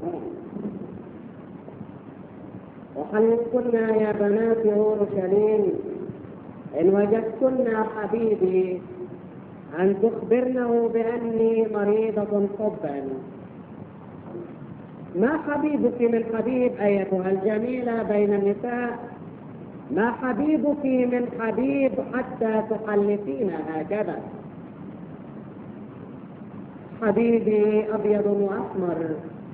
تابون وحلفكن يا بنات اورشليم ان وجدتن حبيبي ان تخبرنه باني مريضه حبا ما حبيبك من حبيب ايتها الجميله بين النساء ما حبيبك من حبيب حتى تحلفين هكذا حبيبي ابيض واحمر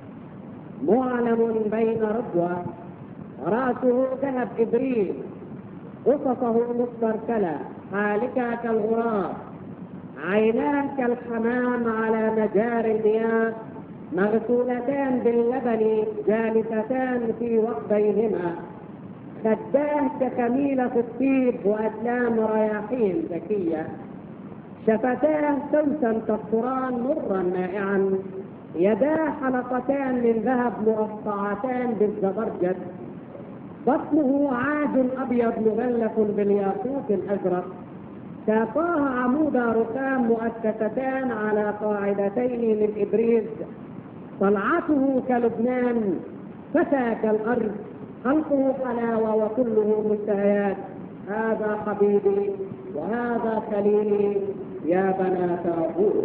معلم بين ربوه راسه ذهب ابريل قصصه مسترسله حالكه كالغراب عيناه كالحمام على مجار المياه مغسولتان باللبن جالستان في وقتيهما خداه كخميلة الطيب وأسلام رياحين ذكية شفتاه سوسا كالصران مرا مائعا يداه حلقتان من ذهب مرصعتان بالزبرجد بطنه عاج أبيض مغلف بالياقوت الأزرق ساقاها عمود رخام مؤسستان على قاعدتين من إبريز طلعته كلبنان فتى كالأرض خلقه حلاوة وكله مشتهيات هذا حبيبي وهذا خليلي يا بنات أبوه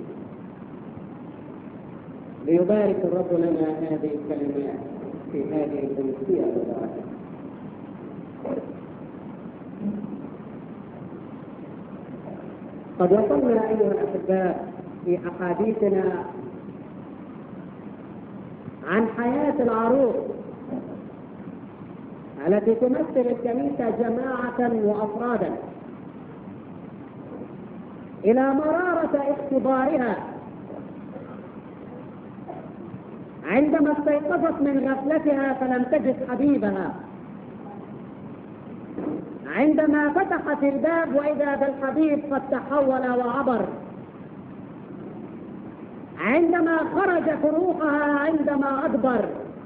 ليبارك الرب لنا هذه الكلمات في هذه الأمسية المباركة قد وصلنا أيها الأحباء في أحاديثنا عن حياة العروس التي تمثل الكنيسة جماعة وأفرادا إلى مرارة اختبارها عندما استيقظت من غفلتها فلم تجد حبيبها عندما فتحت الباب وإذا بالحبيب قد تحول وعبر عندما خرجت روحها عندما أدبر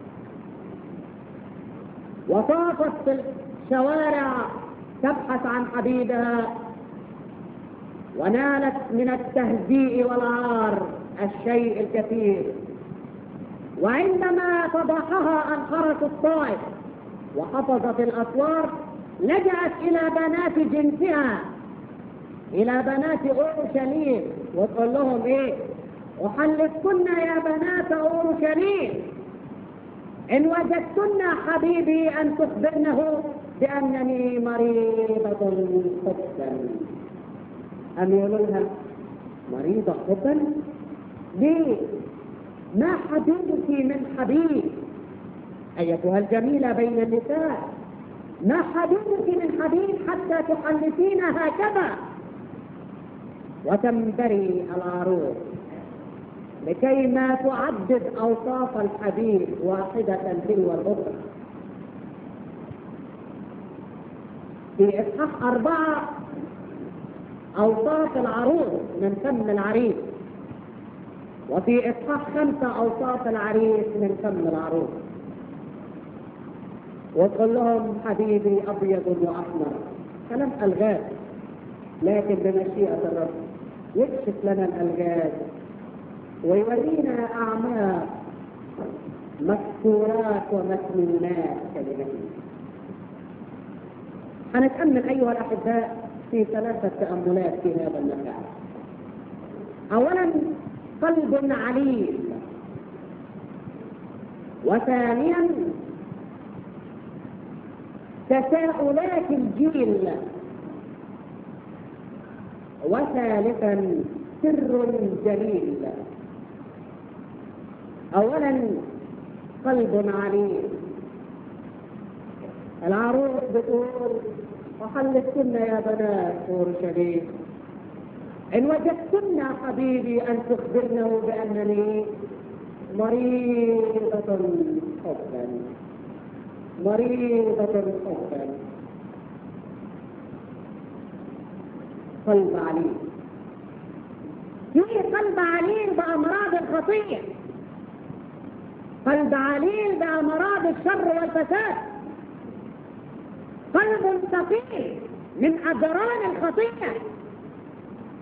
وطافت في الشوارع تبحث عن حبيبها ونالت من التهزيء والعار الشيء الكثير وعندما فضحها أنخرة الطائف وحفظت الأسوار لجأت إلى بنات جنسها إلى بنات أورشليم وتقول لهم إيه أحلفكن يا بنات أورشليم إن وجدتن حبيبي أن تخبرنه بأنني مريضة حبا أم يقولوا لها مريضة حبا ليه ما حبيبك من حبيب أيتها الجميلة بين النساء ما حبيبك من حبيب حتى تحلفين هكذا وتنبري العروس لكي ما تعدد أوصاف الحبيب واحدة تلو الأخرى في إصحاح أربعة أوصاف العروس من فم العريس وفي إصحاح خمسة أوصاف العريس من فم العروس وتقول لهم حبيبي أبيض وأحمر كلام ألغاز لكن بمشيئة الرب يكشف لنا الألغاز ويورينا أعماق مكسورات ومكنونات كلمته هنتأمل أيها الأحباء في ثلاثة تأملات في هذا المكان أولا قلب عليل وثانيا تساؤلات الجيل وثالثا سر جليل اولا قلب عليل العروس بتقول وحلفتن يا بنات اورشليم ان وجدتن حبيبي ان تخبرنه بانني مريضة حبا مريضة حبا قلب عليل في قلب عليل بأمراض الخطية قلب عليل بأمراض الشر والفساد قلب ثقيل من أجران الخطية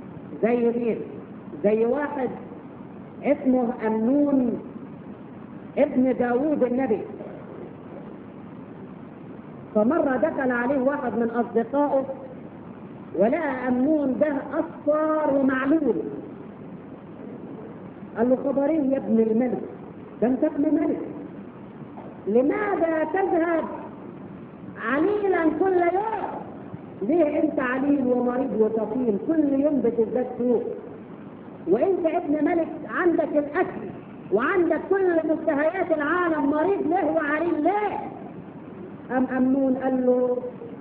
زي مين؟ زي واحد اسمه أمنون ابن داوود النبي فمرة دخل عليه واحد من أصدقائه ولقى أمنون ده أصفر ومعلول قال له خبرين يا ابن الملك ده انت ابن ملك لماذا تذهب عليلا كل يوم ليه انت عليل ومريض وسقيم كل يوم بتزداد سوء وانت ابن ملك عندك الاكل وعندك كل مشتهيات العالم مريض ليه وعليل ليه ام امنون قال له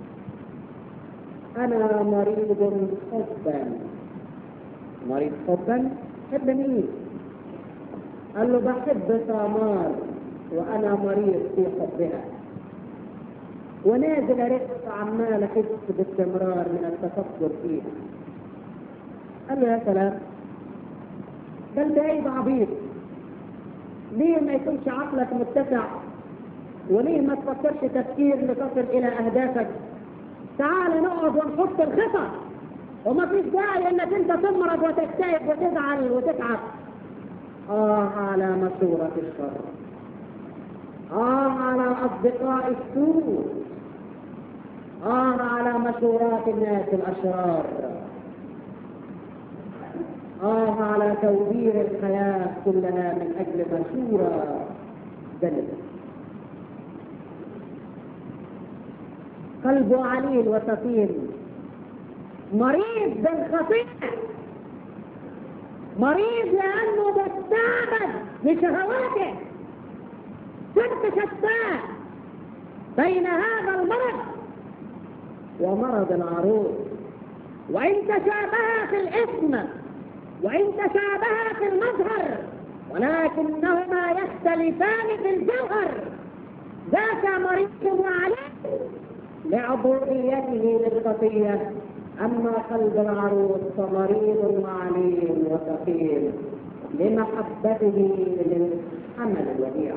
انا مريض حبا مريض حبا حب مين قال له بحب ثمار وانا مريض في حبها ونازل رزق عمال احس باستمرار من التفكر فيها قال له يا سلام بل بعيد عبيط ليه ما يكونش عقلك متسع وليه ما تفكرش تفكير لتصل الى اهدافك تعال نقعد ونحط الخطط وما فيش داعي انك انت تمرض وتكتئب وتزعل وتتعب اه على مشورة الشر اه على اصدقاء السوء اه على مشورات الناس الاشرار آه على تدبير الحياة كلها من أجل مشورة ذلك قلبه عليل وسقيم مريض بالخطيئة مريض لأنه مستعبد لشهواته صرت شتان بين هذا المرض ومرض العروس وإن تشابها في الإثم وإن تشابها في المظهر ولكنهما يختلفان في الجوهر ذاك مريض وعليه لعبوديته للخطية أما قلب العروس فمريض وعليم وثقيل لمحبته للحمل الوديع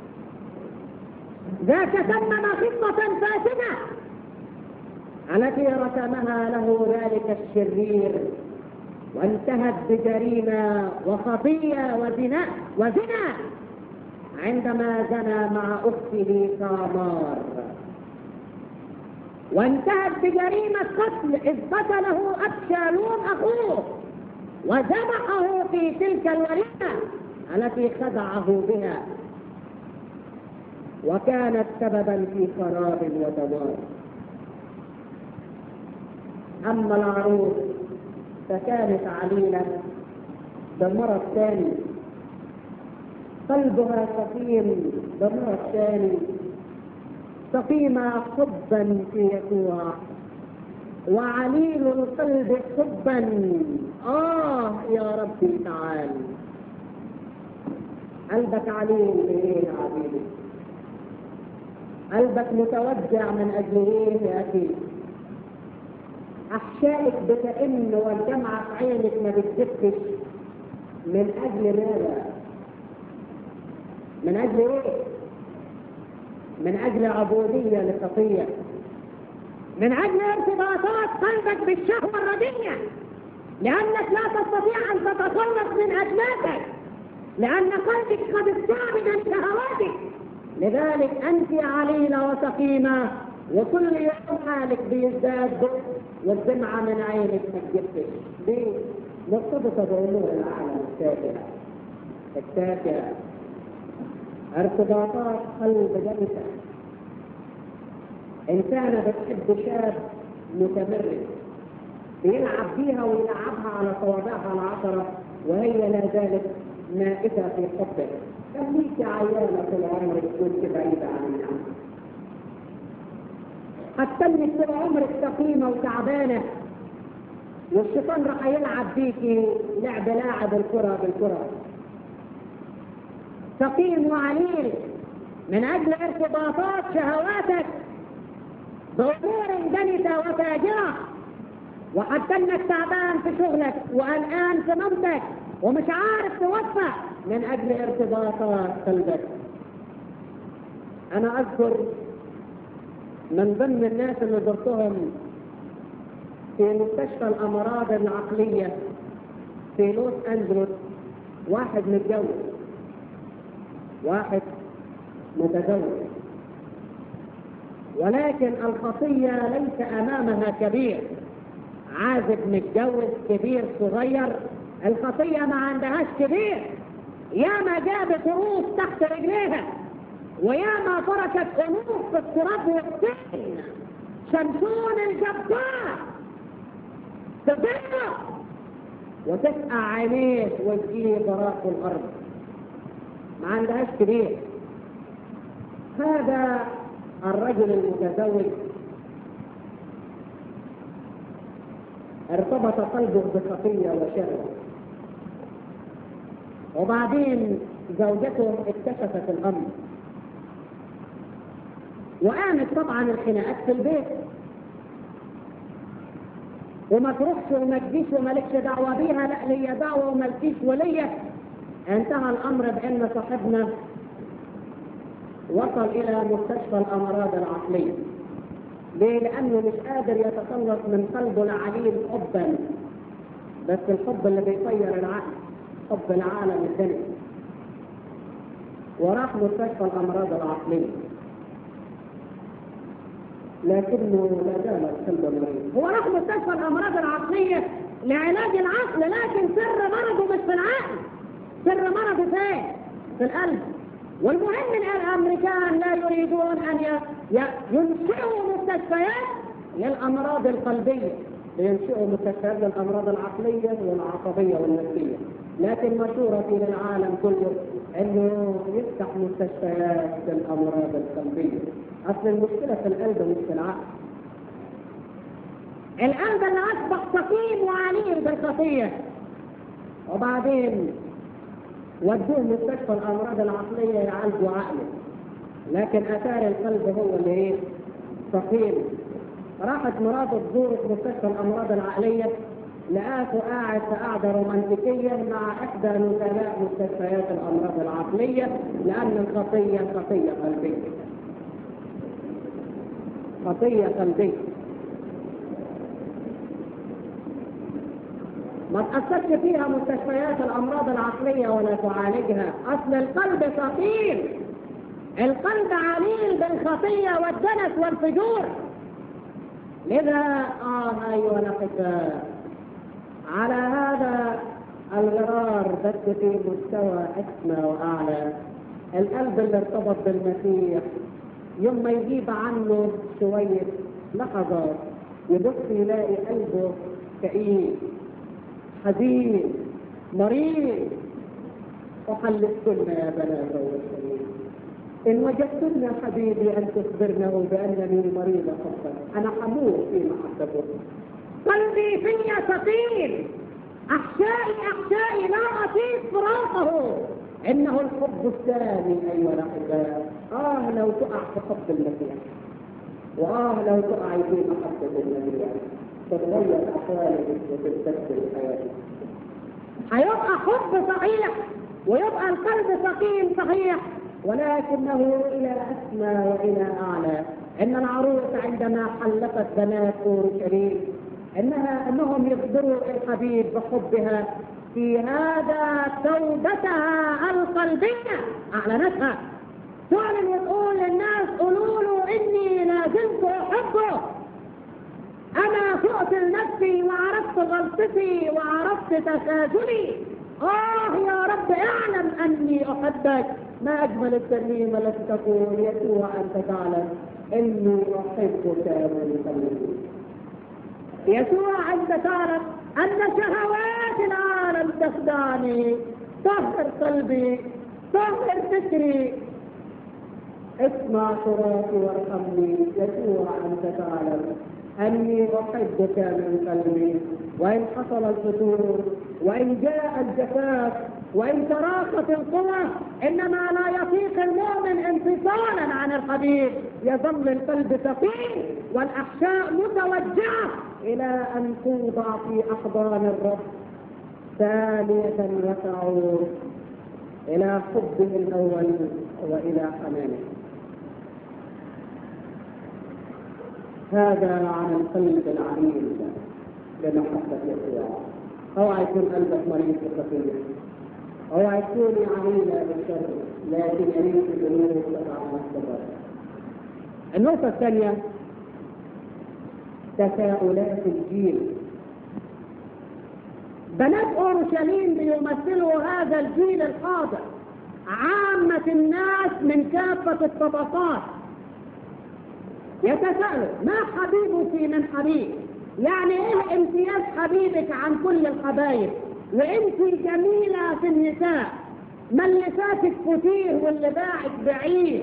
ذاك تمم خطة فاسدة التي رسمها له ذلك الشرير وانتهت بجريمة وخطية وزنا وزنا عندما زنى مع أخته ثامار وانتهت بجريمة قتل إذ قتله أبشالوم أخوه وذبحه في تلك الوليمة التي خدعه بها وكانت سببا في خراب ودمار أما العروس فكانت عليلة بمرض ثاني قلبها سقيم بمرض ثاني سقيمة حبا في يسوع وعليل القلب حبا آه يا ربي تعال قلبك عليل لإيه يا عبيدي قلبك متوجع من أجل إيه يا أخي أحشائك بتئن والدمعة في عينك ما بتدفش من أجل ماذا؟ من أجل إيه؟ من أجل عبودية لخطية من أجل ارتباطات قلبك بالشهوة الرديئة لأنك لا تستطيع أن تتخلص من أجناسك لأن قلبك قد استعبد عن شهواتك لذلك أنت عليلة وسقيمة وكل يوم حالك بيزداد ضوء والدمعة من عينك ما تجفش ليه؟ مرتبطة بأمور العالم التافهة التافهة ارتباطات قلب جنسة إنسانة بتحب شاب متمرد بيلعب بيها ويلعبها على صوابعها العشرة وهي لا زالت نائسة في حبه خليك عيانة طول عمرك كنت بعيدة عنها هتتنك طول عمرك سقيمة وتعبانة والشيطان راح يلعب بيكي لعب لاعب الكرة بالكرة سقيم وعليل من أجل ارتباطات شهواتك بأمور دنسة وفاجرة وحتى انك تعبان في شغلك وقلقان في موتك ومش عارف توفق من اجل ارتباطات قلبك انا اذكر من ضمن الناس اللي زرتهم في مستشفى الامراض العقليه في لوس انجلوس واحد متجوز واحد متزوج ولكن الخطية ليس أمامها كبير عازب متجوز كبير صغير الخطية ما عندهاش كبير ياما جابت روس تحت رجليها وياما تركت أنوف في التراب والطين شمشون الجبار تضيع وتسقع عينيه وتجيب راس الأرض ما عندهاش كبير هذا الرجل المتزوج ارتبط قلبه بخطية وشهوة وبعدين زوجته اكتشفت الأمر وقامت طبعا الخناقات في البيت وما تروحش وما تجيش ومالكش دعوة بيها لا ليا دعوة ومالكيش وليا انتهى الأمر بأن صاحبنا وصل إلى مستشفى الأمراض العقلية ليه؟ لأنه مش قادر يتخلص من قلبه العليل حبا بس الحب اللي بيطير العقل حب العالم الدنيا وراح مستشفى الأمراض العقلية لكنه لا زال القلب مريض هو راح مستشفى الأمراض العقلية لعلاج العقل لكن سر مرضه مش في العقل سر مرضه فين؟ في القلب والمهم ان الامريكان لا يريدون ان ينشئوا مستشفيات للامراض القلبيه لينشئوا مستشفيات للامراض العقليه والعصبيه والنفسيه لكن مشورتي للعالم كله انه يفتح مستشفيات للامراض القلبيه اصل المشكله في القلب مش في العقل القلب اللي اصبح سقيم وعليل بالخطيه وبعدين ودوه مستشفى الامراض العقليه يعالجوا عقله لكن اثار القلب هو اللي ايه سقيم راحت مراته تزور مستشفى الامراض العقليه لقاته قاعد في قعده رومانتيكيه مع احدى نزلاء مستشفيات الامراض العقليه لان الخطيه خطيه قلبيه خطيه قلبيه ما تأثرش فيها مستشفيات الأمراض العقلية ولا تعالجها أصل القلب ثقيل القلب عليل بالخطية والدنس والفجور لذا آه أيها الأحباء على هذا الغرار بس في مستوى أسمى وأعلى القلب اللي ارتبط بالمسيح يوم ما يجيب عنه شوية لحظات يبص يلاقي قلبه كئيب حزين مريض وحلفتن يا بنات الرسول إن وجدتن حبيبي أن تخبرنه بأنني مريضة حبا أنا حمور في محبته قلبي في ثقيل أحشائي أحشائي لا أطيق فراقه إنه الحب الثاني أيها الأحباء آه لو تقع في حب المسيح وآه لو تقع في محبة المسيح تتغير أحوالك وتستبدل حياتك هيبقى حب صحيح ويبقى القلب سقيم صحيح ولكنه إلى أسمى وإلى أعلى إن العروس عندما حلقت بنات أورشليم إنها أنهم يخبروا الحبيب بحبها في هذا توبتها القلبية أعلنتها تعلن وتقول للناس قولوا له إني لا زلت أحبه أنا فقت لنفسي وعرفت غلطتي وعرفت تخاذلي آه يا رب اعلم أني أحبك ما أجمل الترنيمة التي تقول يسوع أنت تعلم إني أحبك من قلبي يسوع أنت تعلم أن شهوات العالم تخدعني طهر قلبي طهر فكري اسمع شراطي وارحمني يسوع أنت تعلم أني أحبك من قلبي وإن حصل الفتور وإن جاء الجفاف وإن تراخت القوى إنما لا يطيق المؤمن انفصالا عن الحبيب يظل القلب ثقيل والأحشاء متوجعة إلى أن توضع في أحضان الرب ثانية وتعود إلى حبه الأول وإلى حنانه هذا عن القلب العميل لمحبة يسوع اوعى يكون قلبك مريض بخطية ويكوني عميلة بالشر لكن أريد الأمور تقع الصبر النقطة الثانية تساؤلات الجيل بنات أورشليم بيمثلوا هذا الجيل الحاضر عامة الناس من كافة الطبقات يتساءلوا ما حبيبك من حبيب يعني ايه امتياز حبيبك عن كل الحبايب وانت جميلة في النساء ما اللي فاتك كتير واللي باعك بعيد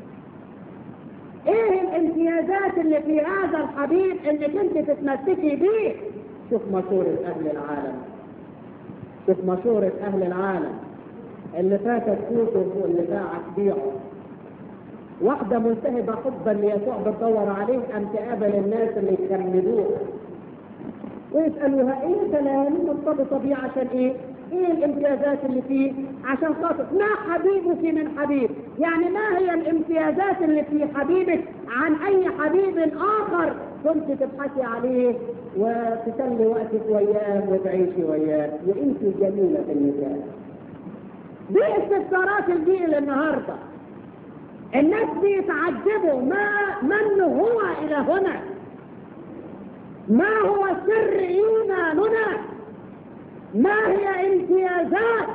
ايه الامتيازات اللي في هذا الحبيب انك انت تتمسكي بيه شوف مشورة اهل العالم شوف مشورة اهل العالم اللي فاتك فوته واللي باعك بيعه واحدة ملتهبة حبا ليسوع بتدور عليه أم تقابل الناس اللي يكملوه ويسألوها ايه كلام مرتبطة بيه عشان ايه؟ ايه الامتيازات اللي فيه؟ عشان خاطر ما حبيبك من حبيب، يعني ما هي الامتيازات اللي في حبيبك عن اي حبيب اخر كنت تبحثي عليه وتسلي وقتك وياه وتعيشي وياه وانت جميلة في النساء. دي استفسارات الجيل النهارده. الناس بيتعجبوا ما من هو الى هنا ما هو سر ايماننا ما هي امتيازات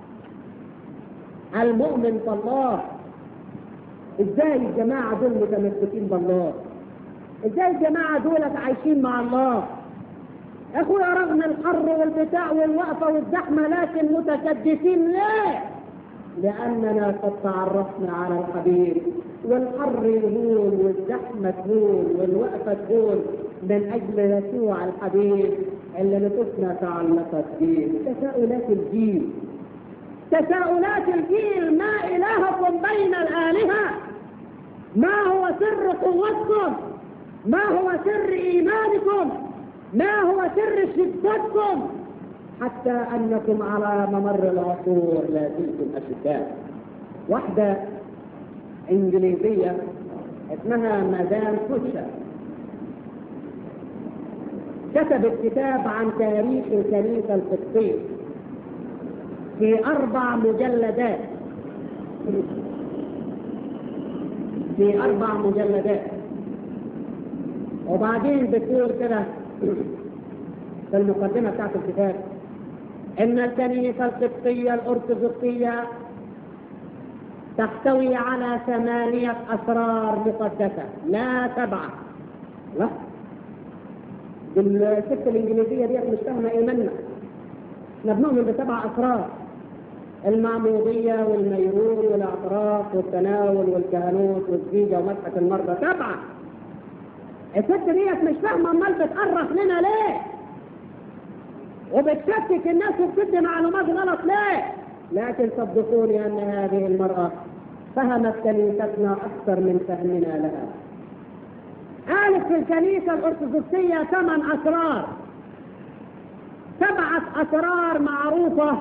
المؤمن بالله ازاي الجماعة دول متمسكين بالله ازاي الجماعة دولت عايشين مع الله اخويا رغم الحر والبتاع والوقفة والزحمة لكن متكدسين ليه لأننا قد تعرفنا على الحبيب والحر يهون والزحمة تهون والوقفة تهون من أجل يسوع الحبيب اللي نفسنا تعلقت به تساؤلات الجيل تساؤلات الجيل ما إلهكم بين الآلهة ما هو سر قوتكم ما هو سر إيمانكم ما هو سر شدتكم حتى أنكم على ممر العصور لا زلتم أشداء واحدة إنجليزية اسمها مدام كوتشا كتبت كتاب عن تاريخ الكنيسة القبطية في أربع مجلدات في أربع مجلدات وبعدين بتقول كده في المقدمة بتاعت الكتاب إن الكنيسة القبطية الأرثوذكسية تحتوي على ثمانية أسرار مقدسة لا سبعة لا الست الإنجليزية دي مش فاهمة إيماننا احنا بنؤمن بسبع أسرار المعمودية والميرون والاعتراف والتناول والكهنوت والزيجة ومسحة المرضى سبعة الست ديت مش فاهمة امال بتقرف لنا ليه؟ وبتشكك الناس وبتدي معلومات غلط ليه؟ لكن صدقوني ان هذه المرأة فهمت كنيستنا اكثر من فهمنا لها. قالت في الكنيسة الارثوذكسية ثمان اسرار. سبعة اسرار معروفة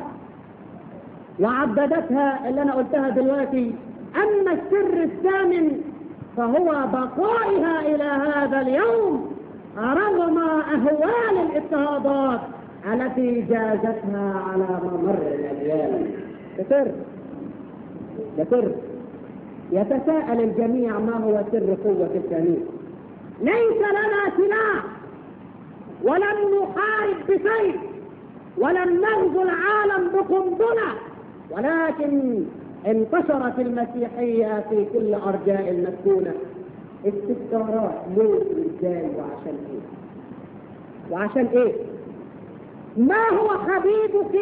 وعددتها اللي انا قلتها دلوقتي اما السر الثامن فهو بقائها الى هذا اليوم رغم اهوال الاضطهادات التي جازتها على ممر الاجيال بسر بسر يتساءل الجميع ما هو سر قوة الكنيسة ليس لنا سلاح ولم نحارب بسيف ولم نغزو العالم بقنبلة ولكن انتشرت المسيحية في كل أرجاء المسكونة استفسارات ليه ازاي وعشان ايه وعشان ايه ما هو حبيبك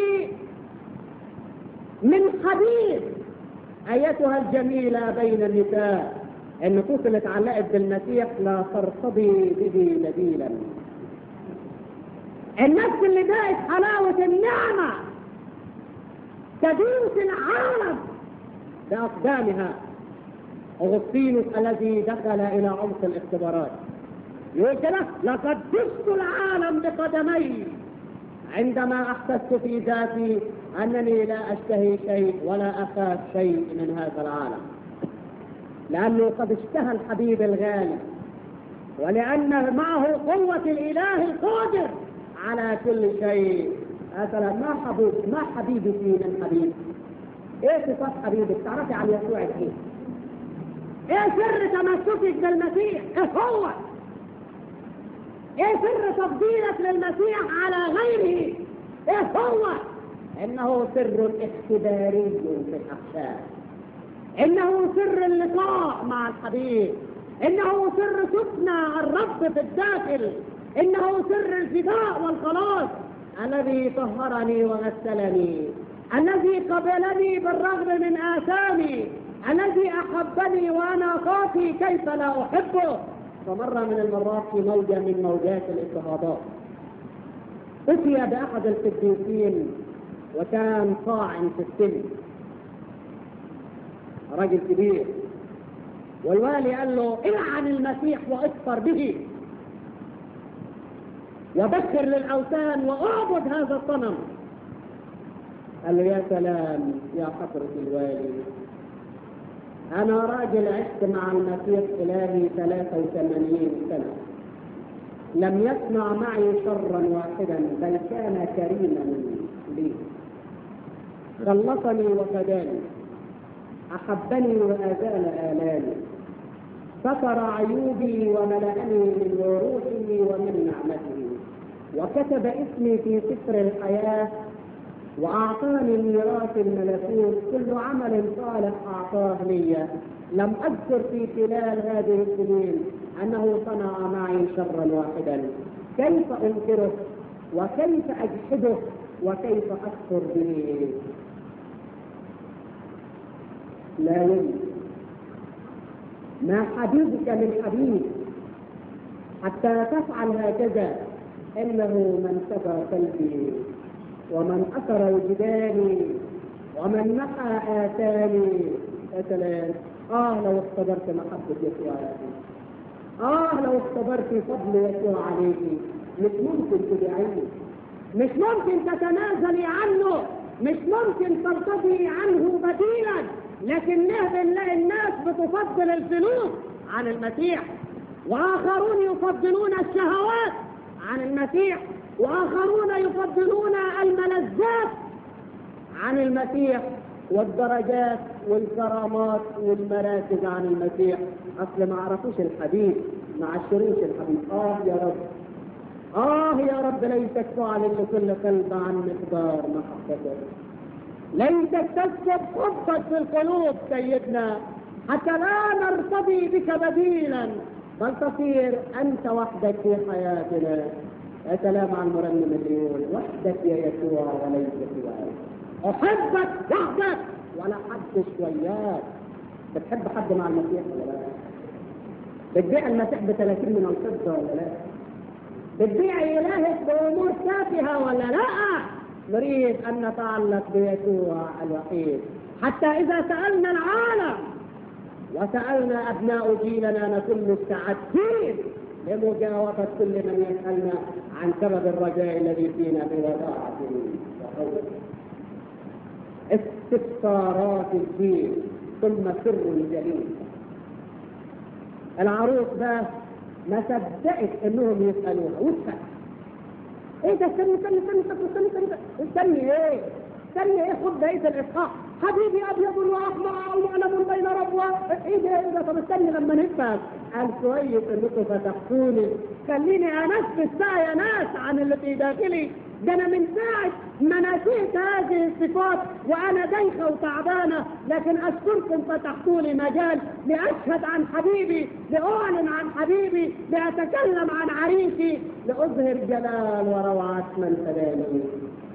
من حبيب ايتها الجميلة بين النساء النفوس اللي اتعلقت بالمسيح لا ترتضي به نبيلا النفس اللي داقت حلاوة النعمة تدوس العالم بأقدامها أغسطينوس الذي دخل إلى عمق الاختبارات يقول كده لقد دست العالم بقدمي عندما أحسست في ذاتي أنني لا أشتهي شيء ولا أخاف شيء من هذا العالم لأنه قد اشتهى الحبيب الغالي ولأن معه قوة الإله القادر على كل شيء مثلا ما حبيب ما حبيبي في من حبيب ايه صفات حبيبك تعرفي عن يسوع ايه ايه سر تمسكك بالمسيح ايه هو ايه سر تفضيلك للمسيح على غيره ايه هو انه سر اختباري في الاحشاء انه سر اللقاء مع الحبيب انه سر سكنى الرب في الداخل انه سر الفداء والخلاص الذي طهرني وغسلني الذي قبلني بالرغم من آثامي الذي أحبني وأنا خاطي كيف لا أحبه فمرة من المرات في موجة من موجات الاضطهادات أتي بأحد القديسين وكان صاعن في السن رجل كبير والوالي قال له العن المسيح واكفر به وبشر للاوثان واعبد هذا الصنم قال له يا سلام يا حضرة الوالي أنا راجل عشت مع المسيح إلهي 83 سنة لم يصنع معي شرا واحدا بل كان كريما لي خلصني وفداني أحبني وأزال آلامي ستر عيوبي وملأني من وروحه ومن نعمته وكتب اسمي في سفر الحياة وأعطاني ميراث الملكوت كل عمل صالح أعطاه لي لم أذكر في خلال هذه السنين أنه صنع معي شرا واحدا كيف أنكره وكيف أجحده وكيف أكفر به لا يمكن ما حبيبك من حبيب حتى تفعل هكذا إنه من سبى قلبي ومن أثر وجداني ومن محى آتاني يا سلام آه لو اختبرت محبة يسوع عليك آه لو اختبرت فضل يسوع عليك مش ممكن تدعيه مش ممكن تتنازلي عنه مش ممكن ترتضي عنه بديلا لكن بنلاقي الناس بتفضل الفلوس عن المسيح واخرون يفضلون الشهوات عن المسيح واخرون يفضلون الملذات عن المسيح والدرجات والكرامات والمراكز عن المسيح اصل ما عرفوش الحبيب ما عشروش الحبيب اه يا رب اه يا رب ليتك تعلن لكل قلب عن مقدار محبتك ليتك تسكب حبك في القلوب سيدنا حتى لا نرتضي بك بديلا بل تصير انت وحدك في حياتنا يا سلام عن مرنم الريول وحدك يا يسوع وليس سواك احبك وحدك ولا حد وياك بتحب حد مع المسيح ولا لا بتبيع المسيح ب 30 من الفضه ولا لا بتبيع الهك بامور تافهه ولا لا نريد ان نتعلق بيسوع الوحيد حتى اذا سالنا العالم وسالنا ابناء جيلنا نكون مستعدين لمجاوبه كل من يسالنا عن سبب الرجاء الذي فينا بوداعه وخوف استفسارات الدين ثم سر جليل العروس ده ما صدقت انهم يسالوها واسال ايه ده استني استني استني استني استني استني استني ايه استني ايه خد بقيه الاصحاح حبيبي ابيض واحمر ومعلم بين ربوه ايه ده ايه ده طب استني لما نفهم قال كويس انكم فتحتوني خليني انفذ بقى يا ناس عن اللي في داخلي ده انا من ساعة ما نسيت هذه الصفات وانا دايخة وتعبانة لكن اشكركم فتحتوا لي مجال لاشهد عن حبيبي لاعلن عن حبيبي لاتكلم عن عريسي لاظهر جلال وروعة من سلامي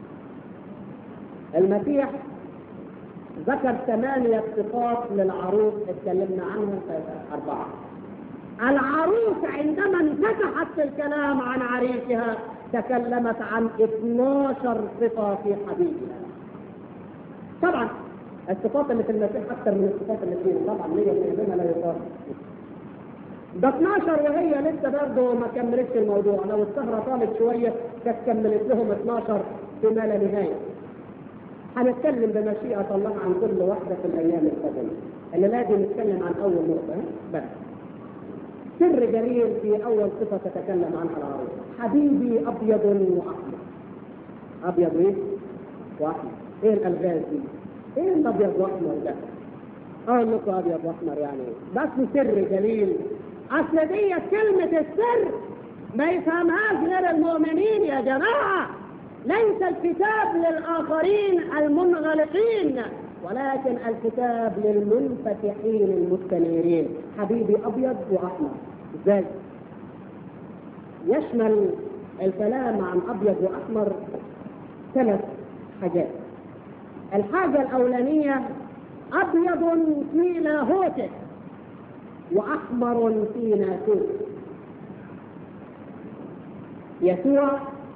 المسيح ذكر ثمانية صفات للعروس اتكلمنا عنها أربعة العروس عندما انفتحت في الكلام عن عريسها تكلمت عن 12 صفة في حبيبها طبعا الصفات اللي في المسيح أكثر من الصفات اللي فيه طبعا هي منها لا يقال ده 12 وهي لسه برضه ما كملتش الموضوع لو السهرة طالت شوية كانت كملت لهم 12 فيما لا نهاية هنتكلم بمشيئة الله عن كل واحدة في الأيام القادمة اللي لازم نتكلم عن أول نقطة بس سر جليل في أول صفة تتكلم عنها العروس حبيبي أبيض وأحمر ابيض ايه؟ واحمر ايه الالغاز دي؟ ايه الابيض واحمر ده؟ اقول لكم ابيض واحمر يعني ايه؟ بس سر جليل اصل دي كلمة السر ما يفهمهاش غير المؤمنين يا جماعة ليس الكتاب للآخرين المنغلقين ولكن الكتاب للمنفتحين المستنيرين حبيبي أبيض وأحمر ازاي؟ يشمل الكلام عن أبيض وأحمر ثلاث حاجات الحاجة الأولانية أبيض في لاهوته وأحمر في ناسوته يسوع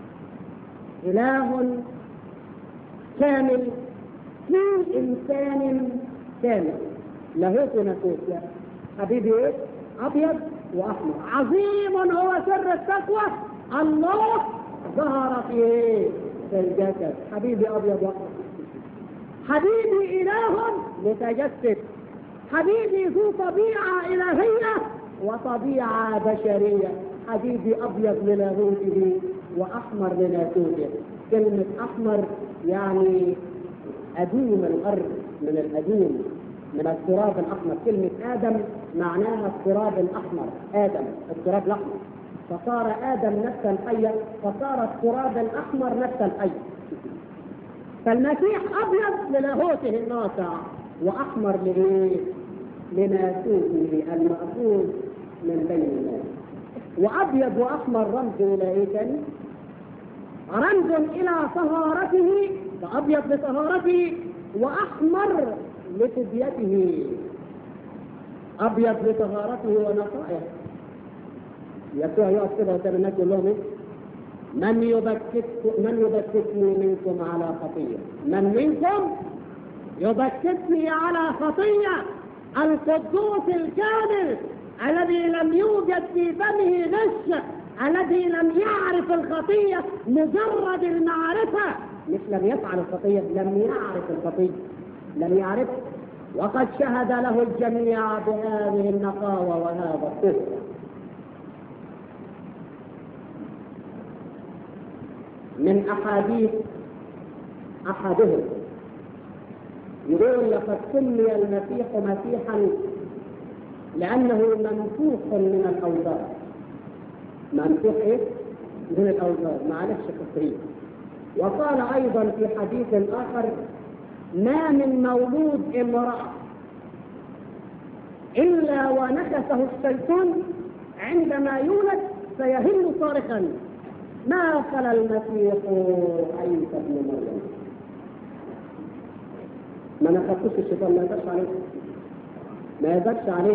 إله كامل في إنسان كامل لاهوت وناسوت يا حبيبي إيه؟ أبيض وأحمر عظيم هو سر التقوى الله ظهر في إيه؟ في الجسد حبيبي أبيض وأحمر حبيبي إله متجسد حبيبي ذو طبيعة إلهية وطبيعة بشرية حبيبي أبيض للاهوته وأحمر لناسوته كلمة أحمر يعني أدوم الأرض من الأدوم من التراب الأحمر كلمة آدم معناها التراب الأحمر آدم التراب الأحمر فصار آدم نفسا حيا فصار التراب الأحمر نفسا حيا فالمسيح أبيض للاهوته الناصع وأحمر لإيه؟ لناسوته المأخوذ من بين الناس وأبيض وأحمر رمز إلى إيه تاني؟ رمز إلى طهارته فأبيض لطهارته وأحمر لفديته أبيض لطهارته ونقائه يسوع يقف كده قدام الناس يقول لهم إيه؟ من يبكت من يبكتني منكم على خطية من منكم يبكتني على خطية القدوس الكامل الذي لم يوجد في فمه غش الذي لم يعرف الخطية مجرد المعرفة مش لم يفعل الخطية لم يعرف الخطية لم يعرف وقد شهد له الجميع بهذه النقاوة وهذا الطهر من أحاديث أحدهم يقول لقد سمي المسيح مسيحا لأنه منفوخ من الأوزار منفوخ إيه؟ من الأوزار معلش كفرين وقال أيضا في حديث آخر ما من مولود امرأة إلا ونكسه الشيطان عندما يولد فيهل صارخا ما خلا المسيح عيسى ابن مريم ما نخطوش الشيطان ما يقدرش عليه ما يقدرش عليه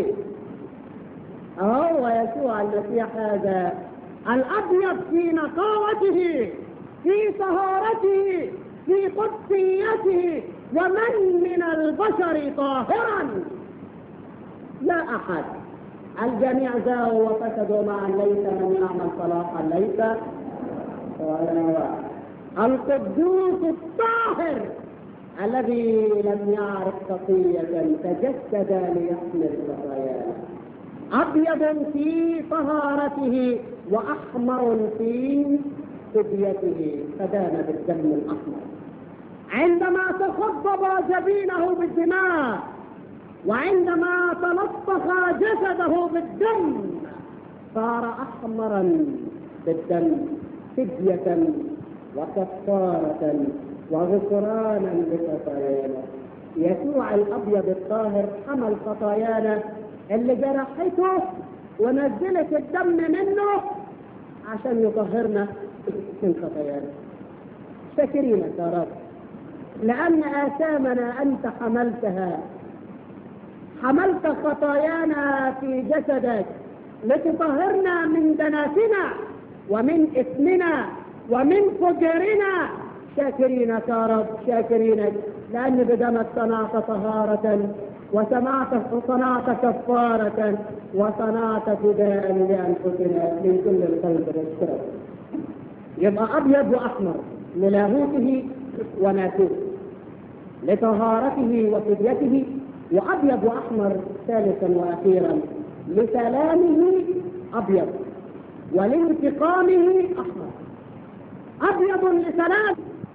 هو يسوع المسيح هذا الأبيض في نقاوته في طهارته في قدسيته ومن من البشر طاهرا لا أحد الجميع زاغوا وفسدوا معا ليس من يعمل صلاحا ليس ولا واحد القدوس الطاهر الذي لم يعرف خطية تجسد ليحمل خطايانا أبيض في طهارته وأحمر في فديته فدان بالدم الأحمر عندما تخضب جبينه بالدماء وعندما تلطخ جسده بالدم صار أحمرا بالدم فدية وكفارة وغفرانا لخطايانا يسوع الأبيض الطاهر حمل خطايانا اللي جرحته ونزلت الدم منه عشان يطهرنا من خطايانا شاكرينك يا رب لأن آثامنا أنت حملتها حملت خطايانا في جسدك لتطهرنا من دناتنا ومن إثمنا ومن فجرنا شاكرينك يا رب شاكرينك لأن بدمك صنعت طهارة وسمعت صنعت كفارة وصنعت فداء لأنفسنا من كل القلب والشرف يبقى أبيض وأحمر للاهوته وناسوته لطهارته وفديته وأبيض وأحمر ثالثا وأخيرا لسلامه أبيض ولانتقامه أحمر أبيض لسلام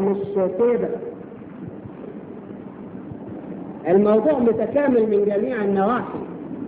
مش كده الموضوع متكامل من جميع النواحي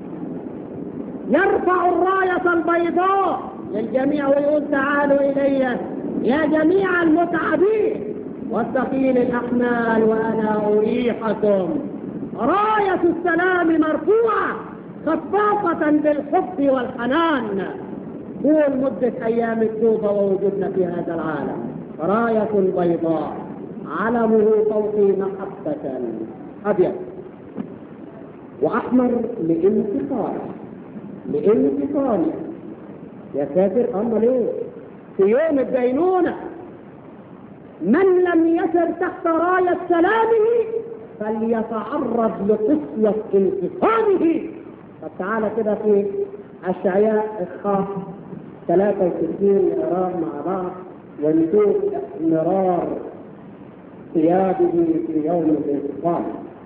يرفع الراية البيضاء للجميع ويقول تعالوا إلي يا جميع المتعبين والثقيل الأحمال وأنا أريحكم راية السلام مرفوعة خفافة بالحب والحنان طول مدة أيام التوبة ووجودنا في هذا العالم راية بيضاء علمه فوقي محبة أبيض وأحمر لانتصار لانتصار يا ساتر أما ليه في يوم الدينونة من لم يسر تحت راية سلامه فليتعرض لقسوة انتقامه طب تعالى كده في أشعياء الخاص 63 نقراه مع بعض ونشوف مرار ثيابه في يوم الانتقام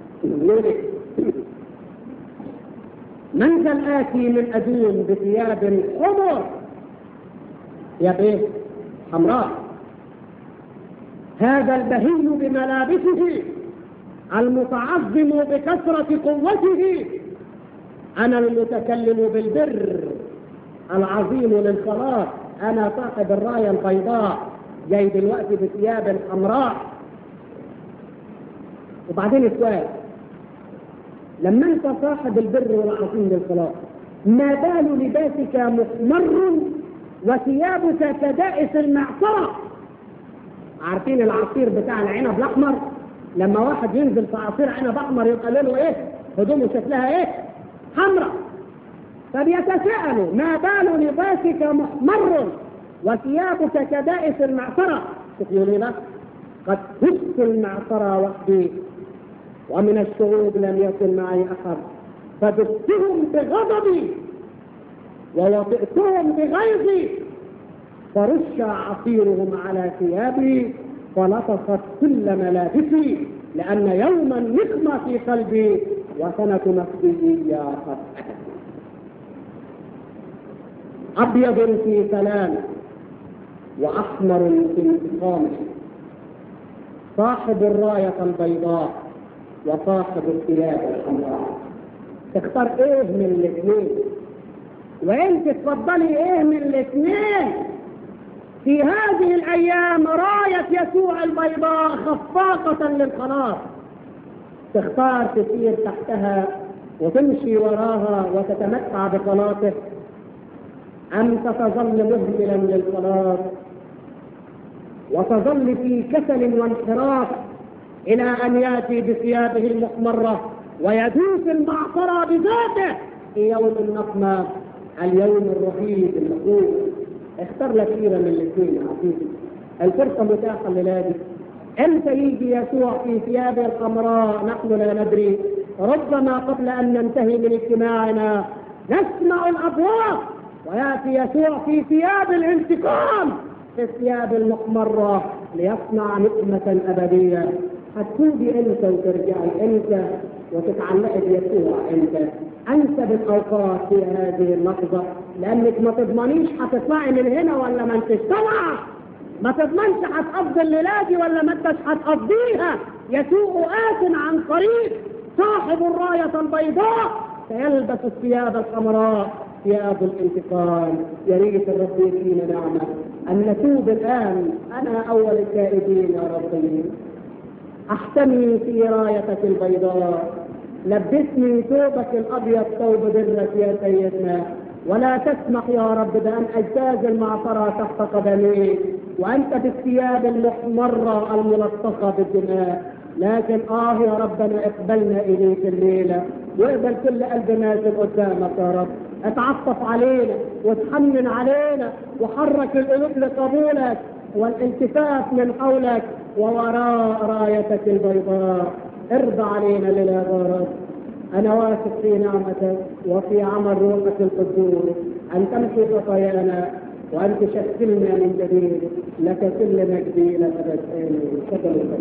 من ذا الآتي من أدوم بثياب حمر ثياب ايه؟ حمراء هذا البهي بملابسه المتعظم بكثرة قوته أنا المتكلم بالبر العظيم للخلاص أنا صاحب الراية البيضاء جاي دلوقتي بثياب حمراء وبعدين السؤال لما أنت صاحب البر والعظيم للخلاص ما بال لباسك محمر وثيابك كدائس المعصرة عارفين العصير بتاع العنب الأحمر لما واحد ينزل في عصير عنب أحمر يبقى له إيه هدومه شكلها إيه حمراء فبيتساءلوا ما بال لباسك محمر وثيابك كدائس المعصرة يقولون لك قد فزت المعصرة وحدي ومن الشعوب لم يكن معي أحد فدستهم بغضبي ووطئتهم بغيظي فرش عصيرهم على ثيابي فلطخت كل ملابسي لأن يوم النقمة في قلبي وسنة نفسي يا قد أبيض في سلام وأحمر في انتقامه صاحب الراية البيضاء وصاحب الثياب الحمراء تختار ايه من الاثنين وانت تفضلي ايه من الاثنين في هذه الايام راية يسوع البيضاء خفاقة للخلاص تختار تسير تحتها وتمشي وراها وتتمتع بخلاصه أم تظل مهملا للخلاص وتظل في كسل وانحراف إلى أن يأتي بثيابه المحمرة ويدوس المعصرة بذاته في يوم النقمة اليوم الرهيب المخوف اختار لك خيرا من الاثنين يا عزيزي الفرصة متاحة لنادي امتى يجي يسوع في ثيابه الحمراء نحن لا ندري ربما قبل ان ننتهي من اجتماعنا نسمع الاصوات وياتي يسوع في ثياب الانتقام في الثياب المحمره ليصنع نقمه ابديه هتتوبي انت وترجعي انت وتتعلقي بيسوع انت انسب الاوقات في هذه اللحظه لانك ما تضمنيش هتطلعي من هنا ولا ما انتش طالعه ما تضمنش هتقضي الليله دي ولا ما انتش هتقضيها يسوع آت عن قريب صاحب الرايه البيضاء سيلبس الثياب الحمراء ثياب الانتقام يا ريت الرب يدينا نعمه ان نتوب الان انا اول التائبين يا ربي احتمي في رايتك البيضاء لبسني ثوبك الابيض ثوب برك يا سيدنا ولا تسمح يا رب بان اجتاز المعصره تحت قدمي وانت بالثياب المحمره الملطخه بالدماء لكن اه يا ربنا اقبلنا اليك الليله واقبل كل قلب نازل قدامك يا رب اتعطف علينا وتحنن علينا وحرك القلوب لقبولك والالتفاف من حولك ووراء رايتك البيضاء ارضى علينا للغرض انا واثق في نعمتك وفي عمل روحك القدوس ان تمحي خطايانا وان تشكلنا من جديد لك كل مجدي الى ابد امين شكرا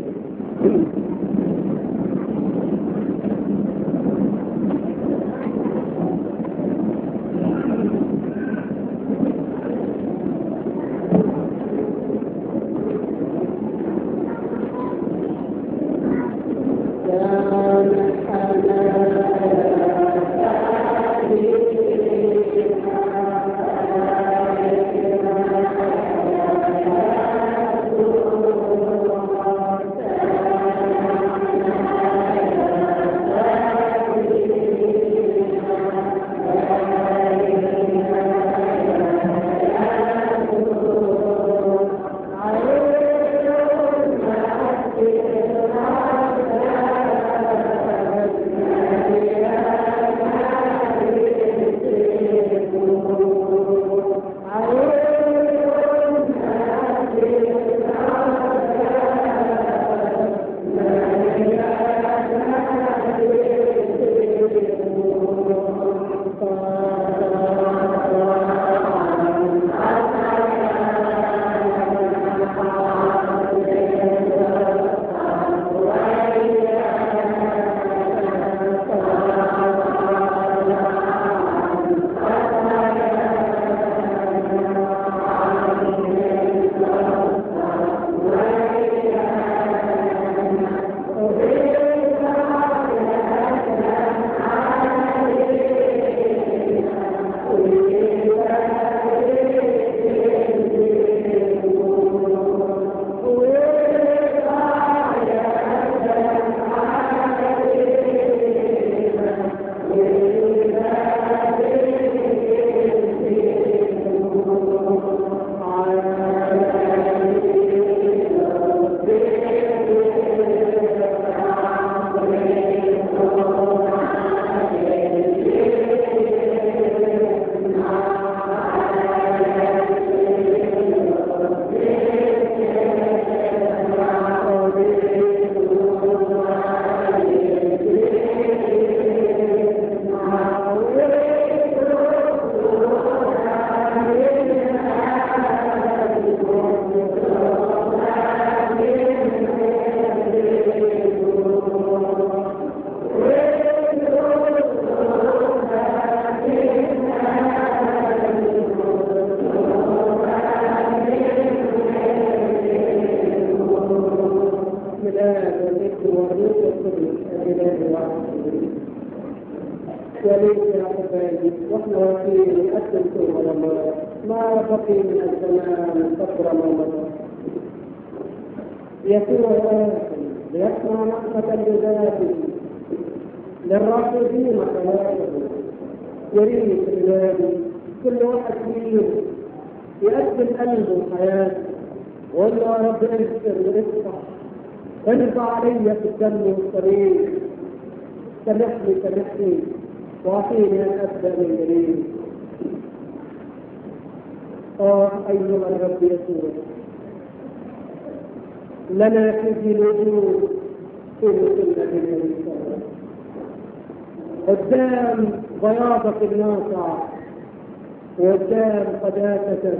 بسم الله والذكر والروح والقدس الاله الواحد وليس يا حبايبي واحنا واقفين نقدم توبه لله ما بقي من الزمان فتره ما مضى يسوع آخر ليصنع نقمة لذاته للراكبين حياته يريد عباده كل واحد فيهم يقدم قلبه حياته ويقول له يا رب اغفر وافتح ارفع علي في الدم والطريق سامحني سامحني واعطيني ان ابدا من جديد اه ايها الرب يسوع لنا في الوجود في سنة الإنسان قدام بياضك الناصع وقدام قداستك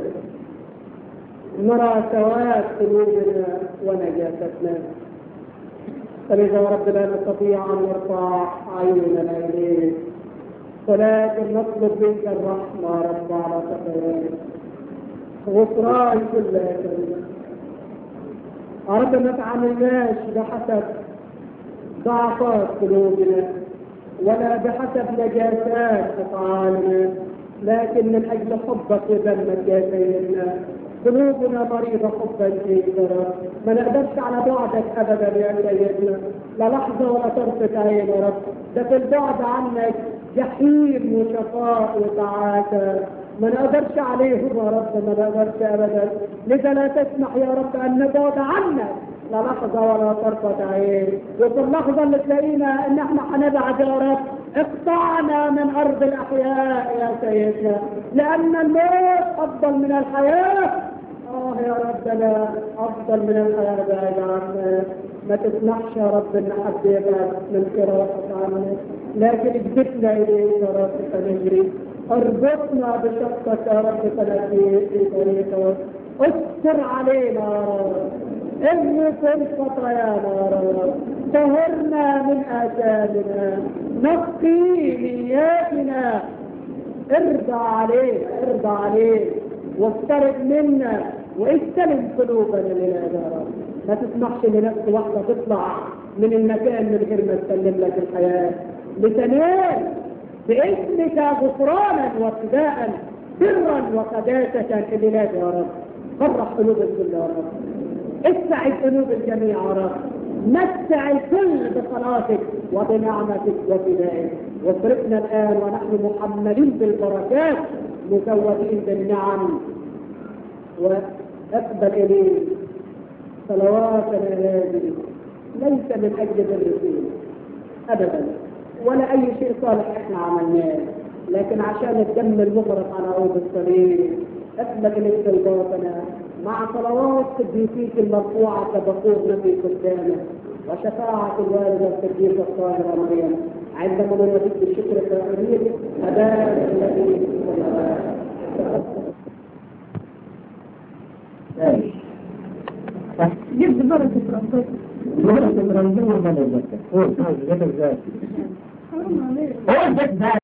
نرى سواد قلوبنا ونجاستنا فلذا رب لا نستطيع ان نرفع عيوننا اليك ولكن نطلب منك الرحمه رب على خطايانا غفران كل كلمه رب ما تعاملناش بحسب ضعفات قلوبنا ولا بحسب نجاسات افعالنا لكن من اجل حبك ودمك يا سيدنا قلوبنا مريضة حبا فيك يا رب ما نقدرش على بعدك ابدا يا سيدنا لا لحظة ولا طرفة عين يا رب ده في البعد عنك جحيم وشقاء وتعاسة ما نقدرش عليهم يا رب ما نقدرش ابدا لذا لا تسمح يا رب ان نبعد عنك لا لحظة ولا طرفة عين وفي اللحظة اللي تلاقينا ان احنا هنبعد يا رب اقطعنا من ارض الاحياء يا سيدنا لان الموت افضل من الحياة اه يا ربنا افضل من الحياة بعيد عنا ما تسمحش يا رب ان حد يبعد من قراءتك عنك لكن اجبتنا اليك يا رب فنجري اربطنا بشقك يا رب فنجري في طريقك استر علينا يا رب اغفر خطايانا يا رب طهرنا من آثامنا نقي نياتنا ارضى عليك ارضى عليك وافترق منا واستلم قلوبنا لله يا رب ما تسمحش لنفس واحده تطلع من المكان من غير ما تسلم لك الحياه لتنال باسمك غفرانا وفداء برا وقداسه لله يا رب فرح قلوب الكل يا رب اسعد قلوب الجميع يا رب متع الكل بصلاتك وبنعمتك وفدائك واصرفنا الان ونحن محملين بالبركات مزودين بالنعم واقبل اليه صلواتنا هذه ليس من اجل الرسول ابدا ولا اي شيء صالح احنا عملناه لكن عشان الدم المغرق على عود الصليب اقبل اليك الباطنه مع صلوات قديسيك المرفوعه كبخور نبي قدامك وشفاعة الوالدة القديسة الطاهرة مريم عندما نريد بالشكر الكريم أبانا الذي في السماوات جبت بركة ربك مرة رمزية ولا لا؟ هو هو ازاي؟ حرام عليك هو ازاي